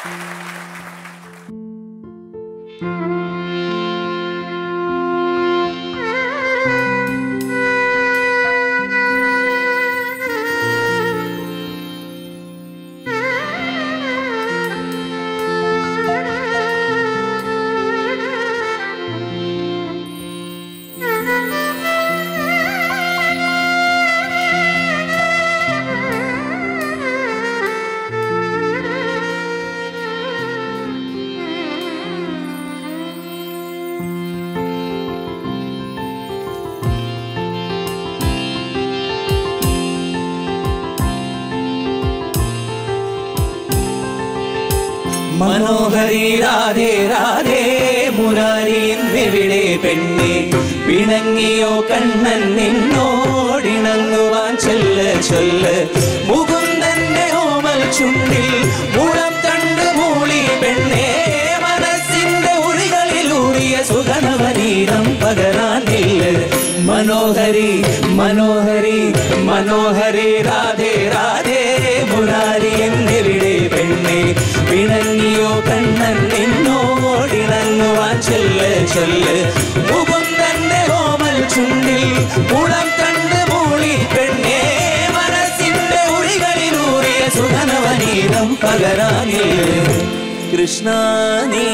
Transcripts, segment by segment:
മനോഹരി രാധേ രാധേ മുരാരി എന്നെവിടെ പെണ്ണെ പിണങ്ങിയോ കണ്ണൻ നിന്നോടിണങ്ങുവാൻ ചൊല്ല് ചൊല്ല് മുകുന്ദന്റെ ഓമൽ ചുണ്ടിൽ മുളം തണ്ട് മൂളി പെണ്ണെ മനസ്സിന്റെ ഉളികളിൽ ഊറിയ സുഗനവനീതം പകരാനില്ല മനോഹരി മനോഹരി മനോഹരി രാധേ രാധേ മുരാരി എന്നെവിടെ പെണ്ണെ പിണങ്ങിയോ കണ്ണൻ നിന്നോടിണങ്ങുവാൻ ചൊല്ല് ചൊല്ല് മുകുന്ദന്റെ ഓമൽ ചുണ്ടിൽ മുളം തണ്ട് മൂളി പെണ്ണെ മനസ്സിന്റെ ഉളികളിലൂറിയ സുഗനവനീതം പകരാനില്ല കൃഷ്ണ നീ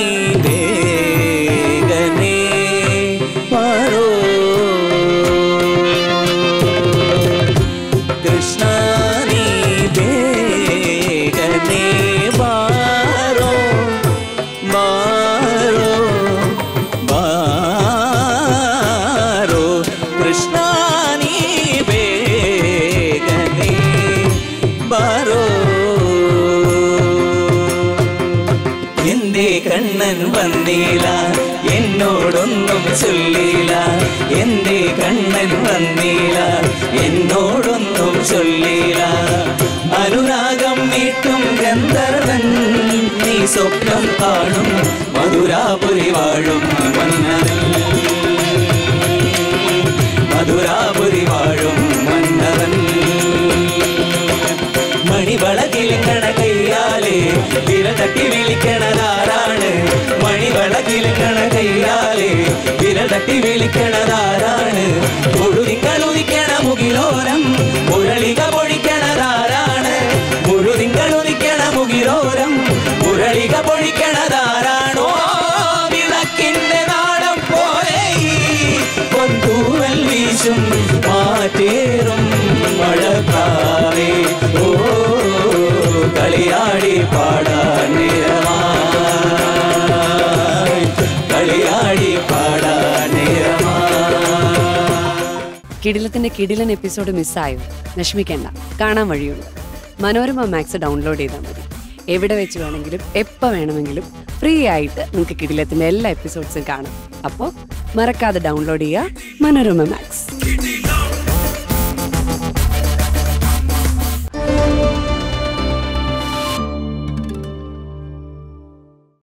വേഗനേ പാരോ കൃഷ്ണ നീ വേഗനേ ബാരോ ബാരോ ബാരോ കൃഷ്ണ നീ വേഗനേ ബാരോ എന്റെ കണ്ണൻ വന്നീല എന്നോടൊന്നും ചൊല്ലില എന്റെ കണ്ണൻ വന്നീല എന്നോടൊന്നും ചൊല്ലില അനുരാഗം നീട്ടും ഗന്ധർവൻ നീ സ്വപ്നം കാണും മധുരാപുരി വാഴും മന്നവൻ മധുരാപുരി വാഴും മന്നവൻ മണിവളകിലിങ്ങണ കയ്യാലെ വിരതട്ടി വിളിക്കണതാരാണ് മണിവളകിലിങ്ങണ കയ്യാലെ വിരതട്ടി വിളിക്കണതാരാണ് മുഴുതിങ്കൾ ഉദിക്കണ മുകിലോരം മുരളിക പൊഴിക്കണതാരാണ് മുഴുതിങ്കൾ ഉദിക്കണ മുകിലോരം മുരളിക പൊഴിക്കണതാരാണോ വിളക്കിന്റെ നാടം പോലെ പൊന്തൂവൽ വീശും മാറ്റേറും മഴക്കാവേ ഓ കളിയാടി പാടാൻ നേരമായി കളിയാടി പാടാൻ നേരമായി കിടിലത്തിന്റെ കിടിലൻ എപ്പിസോഡ് മിസ്സായോ വിഷമിക്കേണ്ട കാണാൻ വഴിയുണ്ട് മനോരമ മാക്സ് ഡൗൺലോഡ് ചെയ്താൽ മതി എവിടെ വെച്ച് വേണമെങ്കിലും എപ്പോൾ വേണമെങ്കിലും ഫ്രീ ആയിട്ട് നിങ്ങൾക്ക് കിടിലത്തിന്റെ എല്ലാ എപ്പിസോഡ്സും കാണാം അപ്പോൾ മറക്കാതെ ഡൗൺലോഡ് ചെയ്യുക മനോരമ മാക്സ്